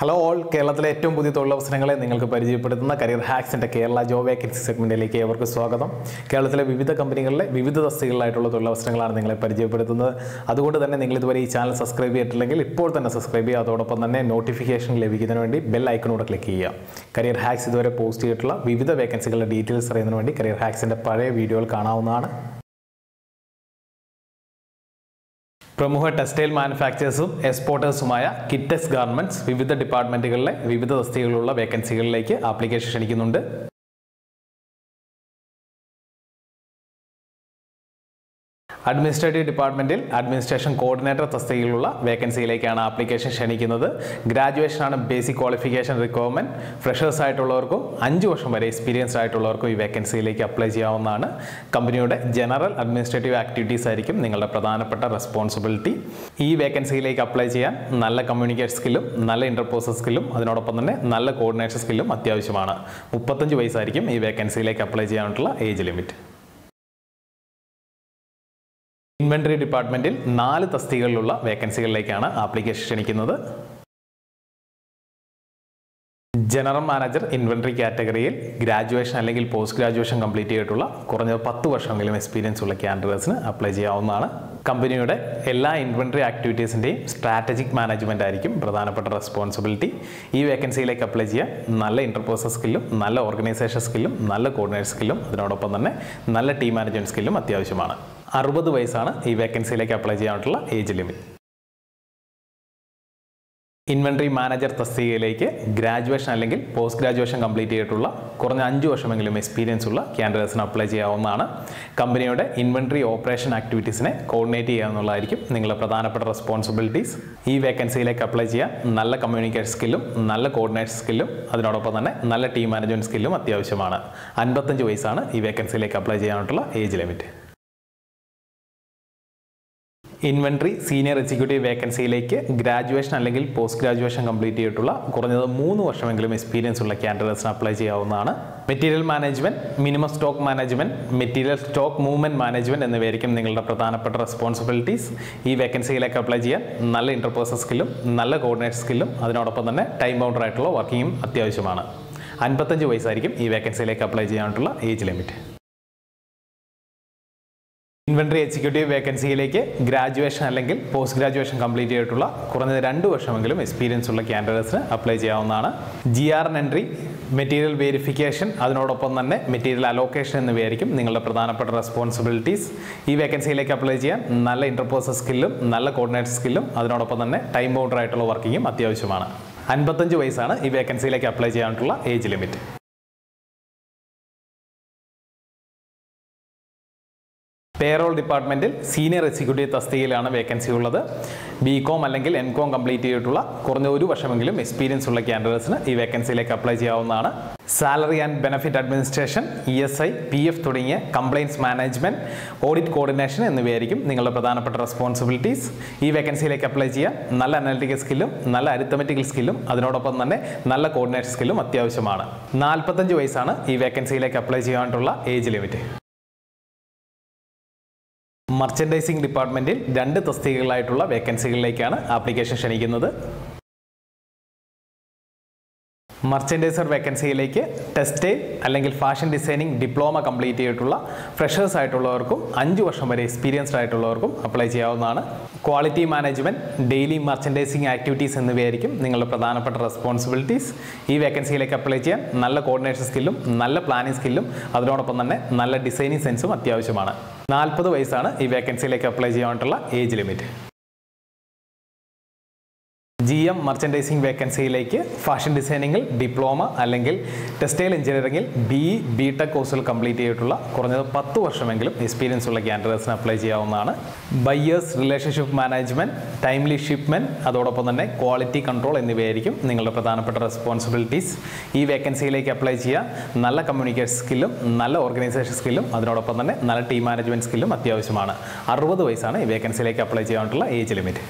hello all കേരളത്തിലെ ഏറ്റവും പുതിയ തൊഴിലവസരങ്ങളെ നിങ്ങൾക്ക് പരിചയപ്പെടുത്തുന്ന കരിയർ ഹാക്സിൻ്റെ കേരള ജോബ് വേക്കൻസി സെഗ്മെൻറ്റിലേക്ക് ഏവർക്ക് സ്വാഗതം കേരളത്തിലെ വിവിധ കമ്പനികളിലെ വിവിധ തസ്തികളിലായിട്ടുള്ള തൊഴിലവസരങ്ങളാണ് നിങ്ങളെ പരിചയപ്പെടുത്തുന്നത് അതുകൊണ്ട് തന്നെ നിങ്ങൾ ഇതുവരെ ഈ ചാനൽ സബ്സ്ക്രൈബ് ചെയ്തിട്ടില്ലെങ്കിൽ ഇപ്പോൾ തന്നെ സബ്സ്ക്രൈബ് ചെയ്യുക അതോടൊപ്പം തന്നെ നോട്ടിഫിക്കേഷൻ ലഭിക്കുന്നതിന് വേണ്ടി ബെൽ ഐക്കണോട് ക്ലിക്ക് ചെയ്യുക കരിയർ ഹാക്സ് ഇതുവരെ പോസ്റ്റ് ചെയ്തിട്ടുള്ള വിവിധ വേക്കൻസികളുടെ ഡീറ്റെയിൽസ് അറിയുന്നതിന് വേണ്ടി കരിയർ ഹാക്സിൻ്റെ പഴയ വീഡിയോകൾ കാണാവുന്നതാണ് പ്രമുഖ ടെക്സ്റ്റൈൽ മാനുഫാക്ചേഴ്സും എക്സ്പോർട്ടേഴ്സുമായ കിറ്റസ് ഗാർമെന്റ്സ് വിവിധ ഡിപ്പാർട്ട്മെന്റുകളിലെ വിവിധ തസ്തികകളുള്ള വേക്കൻസികളിലേക്ക് ആപ്ലിക്കേഷൻ ക്ഷണിക്കുന്നുണ്ട് അഡ്മിനിസ്ട്രേറ്റീവ് ഡിപ്പാർട്ട്മെന്റിൽ അഡ്മിനിസ്ട്രേഷൻ കോർഡിനേറ്റർ തസ്തികയിലുള്ള വേക്കൻസിയിലേക്കാണ് ആപ്ലിക്കേഷൻ ക്ഷണിക്കുന്നത് ഗ്രാജുവേഷനാണ് ബേസിക് ക്വാളിഫിക്കേഷൻ റിക്വയർമെന്റ് ഫ്രഷേഴ്സ് ആയിട്ടുള്ളവർക്കും അഞ്ച് വർഷം വരെ എക്സ്പീരിയൻസ് ആയിട്ടുള്ളവർക്കും ഈ വേക്കൻസിയിലേക്ക് അപ്ലൈ ചെയ്യാവുന്നതാണ് കമ്പനിയുടെ ജനറൽ അഡ്മിനിസ്ട്രേറ്റീവ് ആക്ടിവിറ്റീസ് ആയിരിക്കും നിങ്ങളുടെ പ്രധാനപ്പെട്ട റെസ്പോൺസിബിലിറ്റി ഈ വേക്കൻസിയിലേക്ക് അപ്ലൈ ചെയ്യാൻ നല്ല കമ്മ്യൂണിക്കേഷൻ സ്കില്ലും നല്ല ഇന്റർപോസൽ സ്കില്ലും അതിനോടൊപ്പം തന്നെ നല്ല കോർഡിനേഷൻ സ്കില്ലും അത്യാവശ്യമാണ് മുപ്പത്തഞ്ച് വയസ്സായിരിക്കും ഈ വേക്കൻസിയിലേക്ക് അപ്ലൈ ചെയ്യാനുള്ള ഏജ് ലിമിറ്റ് ഇൻവെന്ററി ഡിപ്പാർട്ട്മെന്റിൽ നാല് തസ്തികകളിലുള്ള വേക്കൻസികളിലേക്കാണ് ആപ്ലിക്കേഷൻ ക്ഷണിക്കുന്നത് ജനറൽ മാനേജർ ഇൻവെന്ററി കാറ്റഗറിയിൽ ഗ്രാജുവേഷൻ അല്ലെങ്കിൽ പോസ്റ്റ് ഗ്രാജുവേഷൻ കംപ്ലീറ്റ് ചെയ്തിട്ടുള്ള കുറഞ്ഞത് പത്ത് വർഷമെങ്കിലും എക്സ്പീരിയൻസ് ഉള്ള ക്യാൻഡിഡേറ്റ്സിന് അപ്ലൈ ചെയ്യാവുന്നതാണ് കമ്പനിയുടെ എല്ലാ ഇൻവെന്ററി ആക്ടിവിറ്റീസിൻ്റെയും സ്ട്രാറ്റജിക് മാനേജ്മെന്റ് ആയിരിക്കും പ്രധാനപ്പെട്ട റെസ്പോൺസിബിലിറ്റി ഈ വേക്കൻസിയിലേക്ക് അപ്ലൈ ചെയ്യാൻ നല്ല ഇന്റർപോസൽ സ്കില്ലും നല്ല ഓർഗനൈസേഷൻ സ്കില്ലും നല്ല കോർഡിനേഷൻ സ്കില്ലും അതിനോടൊപ്പം തന്നെ നല്ല ടീം മാനേജ്മെന്റ് സ്കില്ലും അത്യാവശ്യമാണ് അറുപത് വയസ്സാണ് ഈ വേക്കൻസിയിലേക്ക് അപ്ലൈ ചെയ്യാനുള്ള ഏജ് ലിമിറ്റ് ഇൻവെന്ററി മാനേജർ തസ്തികയിലേക്ക് ഗ്രാജുവേഷൻ അല്ലെങ്കിൽ പോസ്റ്റ് ഗ്രാജുവേഷൻ കംപ്ലീറ്റ് ചെയ്തിട്ടുള്ള കുറഞ്ഞ അഞ്ച് വർഷമെങ്കിലും എക്സ്പീരിയൻസ് ഉള്ള ക്യാൻഡിഡേറ്റ്സിന് അപ്ലൈ ചെയ്യാവുന്നതാണ് കമ്പനിയുടെ ഇൻവെന്ററി ഓപ്പറേഷൻ ആക്ടിവിറ്റീസിനെ കോർഡിനേറ്റ് ചെയ്യുക എന്നുള്ളതായിരിക്കും നിങ്ങളുടെ പ്രധാനപ്പെട്ട റെസ്പോൺസിബിലിറ്റീസ് ഈ വേക്കൻസിയിലേക്ക് അപ്ലൈ ചെയ്യാൻ നല്ല കമ്മ്യൂണിക്കേഷൻ സ്കില്ലും നല്ല കോർഡിനേഷൻ സ്കില്ലും അതിനോടൊപ്പം തന്നെ നല്ല ടീം മാനേജ്മെന്റ് സ്കില്ലും അത്യാവശ്യമാണ് അൻപത്തഞ്ച് വയസ്സാണ് ഈ വേക്കൻസിയിലേക്ക് അപ്ലൈ ചെയ്യാനായിട്ടുള്ള age limit inventory senior executive വേക്കൻസിയിലേക്ക് ഗ്രാജുവേഷൻ അല്ലെങ്കിൽ പോസ്റ്റ് ഗ്രാജുവേഷൻ കംപ്ലീറ്റ് ചെയ്തിട്ടുള്ള കുറഞ്ഞത് മൂന്ന് വർഷമെങ്കിലും എക്സ്പീരിയൻസ് ഉള്ള ക്യാൻഡിഡേറ്റ്സിന് അപ്ലൈ ചെയ്യാവുന്നതാണ് material management minimum stock management material stock movement management എന്നിവയായിരിക്കും നിങ്ങളുടെ പ്രധാനപ്പെട്ട റെസ്പോൺസിബിലിറ്റീസ് ഈ വേക്കൻസിയിലേക്ക് അപ്ലൈ ചെയ്യാൻ നല്ല ഇന്റർപേഴ്സണൽ സ്കില്ലും നല്ല കോർഡിനേഷൻ സ്കില്ലും അതിനോടൊപ്പം തന്നെ ടൈം ബൗണ്ടർ ആയിട്ടുള്ള വർക്കിങ്ങും അത്യാവശ്യമാണ് അൻപത്തഞ്ച് വയസ്സായിരിക്കും ഈ വേക്കൻസിയിലേക്ക് അപ്ലൈ ചെയ്യാനായിട്ടുള്ള ഏജ് ലിമിറ്റ് ഇൻവെന്ററി എക്സിക്യൂട്ടീവ് വേക്കൻസിയിലേക്ക് ഗ്രാജുവേഷൻ അല്ലെങ്കിൽ പോസ്റ്റ് ഗ്രാജുവേഷൻ കംപ്ലീറ്റ് ചെയ്തിട്ടുള്ള കുറഞ്ഞത് രണ്ട് വർഷമെങ്കിലും എക്സ്പീരിയൻസ് ഉള്ള ക്യാൻഡിഡേറ്റ്സിന് അപ്ലൈ ചെയ്യാവുന്നതാണ് G R N entry material verification അതിനോടൊപ്പം തന്നെ മെറ്റീരിയൽ അലോക്കേഷൻ എന്നിവയായിരിക്കും നിങ്ങളുടെ പ്രധാനപ്പെട്ട റെസ്പോൺസിബിലിറ്റീസ് ഈ വേക്കൻസിയിലേക്ക് അപ്ലൈ ചെയ്യാൻ നല്ല ഇന്റർപോസൽ സ്കില്ലും നല്ല കോർഡിനേഷൻ സ്കില്ലും അതിനോടൊപ്പം തന്നെ ടൈം ബൗണ്ടർ ആയിട്ടുള്ള വർക്കിങ്ങും അത്യാവശ്യമാണ് അൻപത്തഞ്ച് വയസ്സാണ് ഈ വേക്കൻസിയിലേക്ക് അപ്ലൈ ചെയ്യാനായിട്ടുള്ള ഏജ് ലിമിറ്റ് പേറോൾ ഡിപ്പാർട്ട്മെന്റിൽ സീനിയർ എക്സിക്യൂട്ടീവ് തസ്തികയിലാണ് വേക്കൻസി ഉള്ളത് ബി കോം അല്ലെങ്കിൽ എം കോം കംപ്ലീറ്റ് ചെയ്തിട്ടുള്ള കുറഞ്ഞ ഒരു വർഷമെങ്കിലും എക്സ്പീരിയൻസ് ഉള്ള ക്യാൻഡിഡേറ്റ്സിന് ഈ വേക്കൻസിയിലേക്ക് അപ്ലൈ ചെയ്യാവുന്നതാണ് salary and benefit administration E S I P F തുടങ്ങിയ കംപ്ലയിൻസ് മാനേജ്മെന്റ് ഓഡിറ്റ് കോർഡിനേഷൻ എന്നിവയായിരിക്കും നിങ്ങളുടെ പ്രധാനപ്പെട്ട റെസ്പോൺസിബിലിറ്റീസ് ഈ വേക്കൻസിയിലേക്ക് അപ്ലൈ ചെയ്യാൻ നല്ല അനാലിറ്റിക്കൽ സ്കില്ലും നല്ല അരിത്തമെറ്റിക്കൽ സ്കില്ലും അതിനോടൊപ്പം തന്നെ നല്ല കോർഡിനേഷൻ സ്കില്ലും അത്യാവശ്യമാണ് നാൽപ്പത്തഞ്ച് വയസ്സാണ് ഈ വേക്കൻസിയിലേക്ക് അപ്ലൈ ചെയ്യാനായിട്ടുള്ള ഏജ് ലിമിറ്റ് മർച്ചൻഡൈസിംഗ് ഡിപ്പാർട്ട്മെന്റിൽ രണ്ട് തസ്തികകളായിട്ടുള്ള വേക്കൻസികളിലേക്കാണ് ആപ്ലിക്കേഷൻ ക്ഷണിക്കുന്നത് മർച്ചൻഡൈസർ വേക്കൻസിയിലേക്ക് ടെക്സ്റ്റൈൽ അല്ലെങ്കിൽ ഫാഷൻ ഡിസൈനിങ് ഡിപ്ലോമ കംപ്ലീറ്റ് ചെയ്തിട്ടുള്ള ഫ്രഷേഴ്സ് ആയിട്ടുള്ളവർക്കും അഞ്ച് വർഷം വരെ എക്സ്പീരിയൻസ്ഡ് ആയിട്ടുള്ളവർക്കും അപ്ലൈ ചെയ്യാവുന്നതാണ് quality management daily merchandising activities എന്നിവയായിരിക്കും നിങ്ങളുടെ പ്രധാനപ്പെട്ട റെസ്പോൺസിബിലിറ്റീസ് ഈ വേക്കൻസിയിലേക്ക് അപ്ലൈ ചെയ്യാൻ നല്ല കോർഡിനേഷൻ സ്കില്ലും നല്ല പ്ലാനിംഗ് സ്കില്ലും അതിനോടൊപ്പം തന്നെ നല്ല ഡിസൈനിങ് സെൻസും അത്യാവശ്യമാണ് നാൽപ്പത് വയസ്സാണ് ഈ വേക്കൻസിയിലേക്ക് അപ്ലൈ ചെയ്യാനായിട്ടുള്ള age limit G M merchandising വേക്കൻസിയിലേക്ക് ഫാഷൻ ഡിസൈനിങ്ങിൽ ഡിപ്ലോമ അല്ലെങ്കിൽ ടെക്സ്റ്റൈൽ എഞ്ചിനീയറിംഗിൽ ബി ബി ടെക് കോഴ്സുകൾ കംപ്ലീറ്റ് ചെയ്തിട്ടുള്ള കുറഞ്ഞത് പത്ത് വർഷമെങ്കിലും എക്സ്പീരിയൻസ് ഉള്ള ക്യാൻഡിഡേറ്റ്സിന് അപ്ലൈ ചെയ്യാവുന്നതാണ് buyers relationship management timely shipment അതോടൊപ്പം തന്നെ ക്വാളിറ്റി കൺട്രോൾ എന്നിവയായിരിക്കും നിങ്ങളുടെ പ്രധാനപ്പെട്ട റെസ്പോൺസിബിലിറ്റീസ് ഈ വേക്കൻസിയിലേക്ക് അപ്ലൈ ചെയ്യാൻ നല്ല കമ്മ്യൂണിക്കേഷൻ സ്കില്ലും നല്ല ഓർഗനൈസേഷൻ സ്കില്ലും അതിനോടൊപ്പം തന്നെ നല്ല ടീം മാനേജ്മെന്റ് സ്കില്ലും അത്യാവശ്യമാണ് അറുപത് വയസ്സാണ് ഈ വേക്കൻസിയിലേക്ക് അപ്ലൈ ചെയ്യാനായിട്ടുള്ള age limit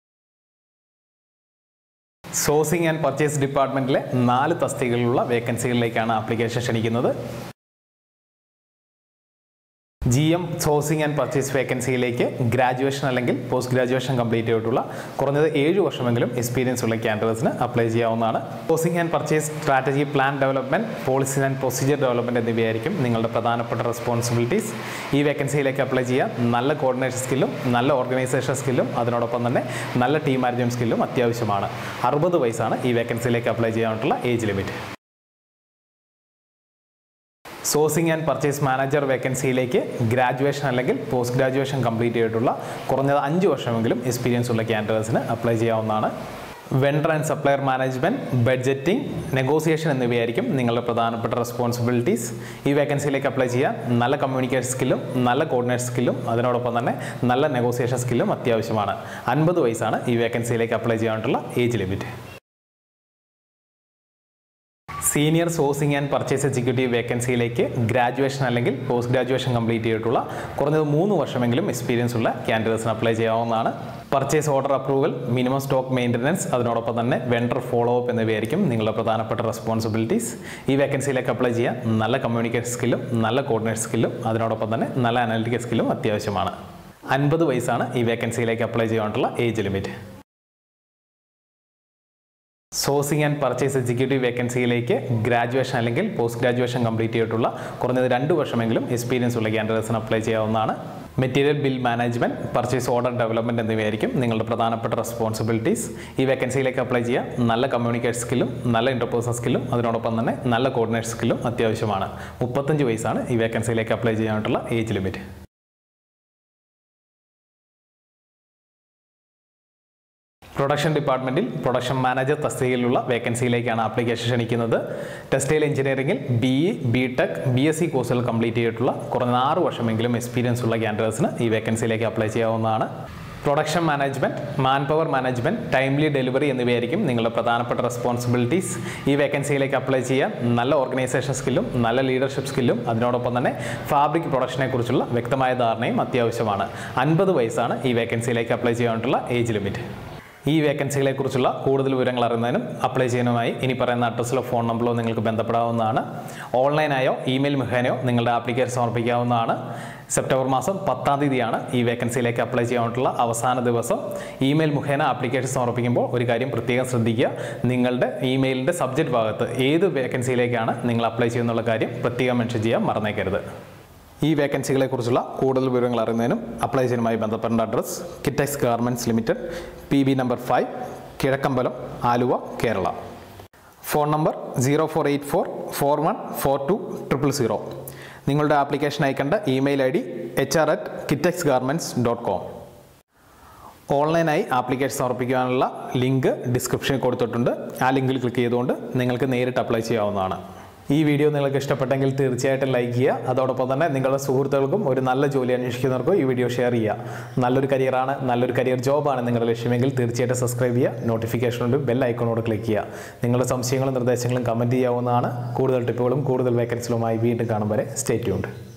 sourcing and purchase ഡിപ്പാർട്ട്മെന്റിലെ നാല് തസ്തികകളിലുള്ള വേക്കൻസികളിലേക്കാണ് ആപ്ലിക്കേഷൻ ക്ഷണിക്കുന്നത് G M sourcing and purchase വേക്കൻസിയിലേക്ക് ഗ്രാജുവേഷൻ അല്ലെങ്കിൽ പോസ്റ്റ് ഗ്രാജുവേഷൻ കംപ്ലീറ്റ് ചെയ്തിട്ടുള്ള കുറഞ്ഞത് ഏഴ് വർഷമെങ്കിലും എക്സ്പീരിയൻസ് ഉള്ള ക്യാൻഡിഡേറ്റ്സിന് അപ്ലൈ ചെയ്യാവുന്നതാണ് sourcing and purchase strategy plan development policy and procedure development എന്നിവയായിരിക്കും നിങ്ങളുടെ പ്രധാനപ്പെട്ട റെസ്പോൺസിബിലിറ്റീസ് ഈ വേക്കൻസിയിലേക്ക് അപ്ലൈ ചെയ്യാൻ നല്ല കോർഡിനേഷൻ സ്കില്ലും നല്ല ഓർഗനൈസേഷൻ സ്കില്ലും അതിനോടൊപ്പം തന്നെ നല്ല ടീം മാനേജ്മെന്റ് സ്കില്ലും അത്യാവശ്യമാണ് അറുപത് വയസ്സാണ് ഈ വേക്കൻസിയിലേക്ക് അപ്ലൈ ചെയ്യാനായിട്ടുള്ള age limit sourcing and purchase manager വേക്കൻസിയിലേക്ക് ഗ്രാജുവേഷൻ അല്ലെങ്കിൽ പോസ്റ്റ് ഗ്രാജുവേഷൻ കംപ്ലീറ്റ് ചെയ്തിട്ടുള്ള കുറഞ്ഞത് അഞ്ച് വർഷമെങ്കിലും എക്സ്പീരിയൻസ് ഉള്ള ക്യാൻഡിഡേറ്റ്സിന് അപ്ലൈ ചെയ്യാവുന്നതാണ് vendor and supplier management budgeting negotiation എന്നിവയായിരിക്കും നിങ്ങളുടെ പ്രധാനപ്പെട്ട റെസ്പോൺസിബിലിറ്റീസ് ഈ വേക്കൻസിയിലേക്ക് അപ്ലൈ ചെയ്യാൻ നല്ല കമ്മ്യൂണിക്കേഷൻ സ്കില്ലും നല്ല കോർഡിനേഷൻ സ്കില്ലും അതിനോടൊപ്പം തന്നെ നല്ല നെഗോസിയേഷൻ സ്കില്ലും അത്യാവശ്യമാണ് അൻപത് വയസ്സാണ് ഈ വേക്കൻസിയിലേക്ക് അപ്ലൈ ചെയ്യാനായിട്ടുള്ള age limit senior sourcing and purchase executive വേക്കൻസിയിലേക്ക് ഗ്രാജുവേഷൻ അല്ലെങ്കിൽ പോസ്റ്റ് ഗ്രാജുവേഷൻ കംപ്ലീറ്റ് ചെയ്തിട്ടുള്ള കുറഞ്ഞത് മൂന്ന് വർഷമെങ്കിലും എക്സ്പീരിയൻസ് ഉള്ള ക്യാൻഡിഡേറ്റ്സിന് അപ്ലൈ ചെയ്യാവുന്നതാണ് purchase order approval minimum stock maintenance അതിനോടൊപ്പം തന്നെ വെണ്ടർ ഫോളോ അപ്പ് എന്നിവയായിരിക്കും നിങ്ങളുടെ പ്രധാനപ്പെട്ട റെസ്പോൺസിബിലിറ്റീസ് ഈ വേക്കൻസിയിലേക്ക് അപ്ലൈ ചെയ്യാൻ നല്ല കമ്മ്യൂണിക്കേഷൻ സ്കില്ലും നല്ല കോർഡിനേഷൻ സ്കില്ലും അതിനോടൊപ്പം തന്നെ നല്ല അനാലിറ്റിക്കൽ സ്കില്ലും അത്യാവശ്യമാണ് അൻപത് വയസ്സാണ് ഈ വേക്കൻസിയിലേക്ക് അപ്ലൈ ചെയ്യാനുള്ള age limit sourcing and purchase executive വേക്കൻസിയിലേക്ക് ഗ്രാജുവേഷൻ അല്ലെങ്കിൽ പോസ്റ്റ് ഗ്രാജുവേഷൻ കംപ്ലീറ്റ് ചെയ്തിട്ടുള്ള കുറഞ്ഞത് രണ്ട് വർഷമെങ്കിലും എക്സ്പീരിയൻസ് ഉള്ള ക്യാൻഡിഡേറ്റ്സിന് അപ്ലൈ ചെയ്യാവുന്നതാണ് material bill management purchase order development എന്നിവയായിരിക്കും നിങ്ങളുടെ പ്രധാനപ്പെട്ട റെസ്പോൺസിബിലിറ്റീസ് ഈ വേക്കൻസിയിലേക്ക് അപ്ലൈ ചെയ്യാൻ നല്ല കമ്മ്യൂണിക്കേഷൻ സ്കില്ലും നല്ല ഇന്റർപേഴ്സണൽ സ്കില്ലും അതിനോടൊപ്പം തന്നെ നല്ല കോർഡിനേഷൻ സ്കില്ലും അത്യാവശ്യമാണ് മുപ്പത്തഞ്ച് വയസ്സാണ് ഈ വേക്കൻസിയിലേക്ക് അപ്ലൈ ചെയ്യാനായിട്ടുള്ള ഏജ് ലിമിറ്റ് പ്രൊഡക്ഷൻ ഡിപ്പാർട്ട്മെന്റിൽ പ്രൊഡക്ഷൻ മാനേജർ തസ്തികയിലുള്ള വേക്കൻസിയിലേക്കാണ് ആപ്ലിക്കേഷൻ ക്ഷണിക്കുന്നത് ടെക്സ്റ്റൈൽ എഞ്ചിനീയറിംഗിൽ B E B tech B S C കോഴ്സുകൾ കംപ്ലീറ്റ് ചെയ്തിട്ടുള്ള കുറഞ്ഞ ആറ് വർഷമെങ്കിലും എക്സ്പീരിയൻസ് ഉള്ള ക്യാൻഡിഡേറ്റ്സിന് ഈ വേക്കൻസിയിലേക്ക് അപ്ലൈ ചെയ്യാവുന്നതാണ് production management man power management timely delivery എന്നിവയായിരിക്കും നിങ്ങളുടെ പ്രധാനപ്പെട്ട റെസ്പോൺസിബിലിറ്റീസ് ഈ വേക്കൻസിയിലേക്ക് അപ്ലൈ ചെയ്യാൻ നല്ല ഓർഗനൈസേഷൻ സ്കില്ലും നല്ല ലീഡർഷിപ്പ് സ്കില്ലും അതിനോടൊപ്പം തന്നെ ഫാബ്രിക് പ്രൊഡക്ഷനെ കുറിച്ചുള്ള വ്യക്തമായ ധാരണയും അത്യാവശ്യമാണ് അൻപത് വയസ്സാണ് ഈ വേക്കൻസിയിലേക്ക് അപ്ലൈ ചെയ്യാനായിട്ടുള്ള ഏജ് ലിമിറ്റ് ഈ വേക്കൻസികളെ കുറിച്ചുള്ള കൂടുതൽ വിവരങ്ങൾ അറിയുന്നതിനും അപ്ലൈ ചെയ്യുന്നതിനുമായി ഇനി പറയുന്ന അഡ്രസ്സിലോ ഫോൺ നമ്പറിലോ നിങ്ങൾക്ക് ബന്ധപ്പെടാവുന്നതാണ് ഓൺലൈനായോ ഇമെയിൽ മുഖേനയോ നിങ്ങളുടെ ആപ്ലിക്കേഷൻ സമർപ്പിക്കാവുന്നതാണ് സെപ്റ്റംബർ മാസം പത്താം തീയതിയാണ് ഈ വേക്കൻസിയിലേക്ക് അപ്ലൈ ചെയ്യാനായിട്ടുള്ള അവസാന ദിവസം ഇമെയിൽ മുഖേന ആപ്ലിക്കേഷൻ സമർപ്പിക്കുമ്പോൾ ഒരു കാര്യം പ്രത്യേകം ശ്രദ്ധിക്കുക നിങ്ങളുടെ ഇമെയിലിൻ്റെ സബ്ജക്റ്റ് ഭാഗത്ത് ഏത് വേക്കൻസിയിലേക്കാണ് നിങ്ങൾ അപ്ലൈ ചെയ്യുന്നുള്ള കാര്യം പ്രത്യേകം മെൻഷൻ ചെയ്യാൻ മറന്നേക്കരുത് ഈ വേക്കൻസികളെ കുറിച്ചുള്ള കൂടുതൽ വിവരങ്ങൾ അറിയുന്നതിനും അപ്ലൈ ചെയ്യുന്നതുമായി ബന്ധപ്പെട്ട address Kitex garments limited P B number five Kizhakkambalam Aluva Kerala phone number zero four eight four four one four two triple zero നിങ്ങളുടെ ആപ്ലിക്കേഷൻ അയക്കേണ്ട email I D H R at Kitex garments dot com ഓൺലൈനായി ആപ്ലിക്കേഷൻ സമർപ്പിക്കാനുള്ള link ഡിസ്ക്രിപ്ഷനിൽ കൊടുത്തിട്ടുണ്ട് ആ ലിങ്കിൽ click ചെയ്തുകൊണ്ട് നിങ്ങൾക്ക് നേരിട്ട് അപ്ലൈ ചെയ്യാവുന്നതാണ് ഈ വീഡിയോ നിങ്ങൾക്ക് ഇഷ്ടപ്പെട്ടെങ്കിൽ തീർച്ചയായിട്ടും ലൈക്ക് ചെയ്യുക അതോടൊപ്പം തന്നെ നിങ്ങളുടെ സുഹൃത്തുക്കൾക്കും ഒരു നല്ല ജോലി അന്വേഷിക്കുന്നവർക്കും ഈ വീഡിയോ ഷെയർ ചെയ്യുക നല്ലൊരു കരിയറാണ് നല്ലൊരു കരിയർ ജോബാണ് നിങ്ങളുടെ ലക്ഷ്യമെങ്കിൽ തീർച്ചയായിട്ടും സബ്സ്ക്രൈബ് ചെയ്യുക നോട്ടിഫിക്കേഷൻ ഉണ്ട് ബെൽ ഐക്കണോട് ക്ലിക്ക് ചെയ്യുക നിങ്ങളുടെ സംശയങ്ങളും നിർദ്ദേശങ്ങളും കമൻറ്റ് ചെയ്യാവുന്നതാണ് കൂടുതൽ ടിപ്പുകളും കൂടുതൽ വേക്കൻസികളുമായി വീണ്ടും കാണും വരെ സ്റ്റേ ട്യൂൺഡ്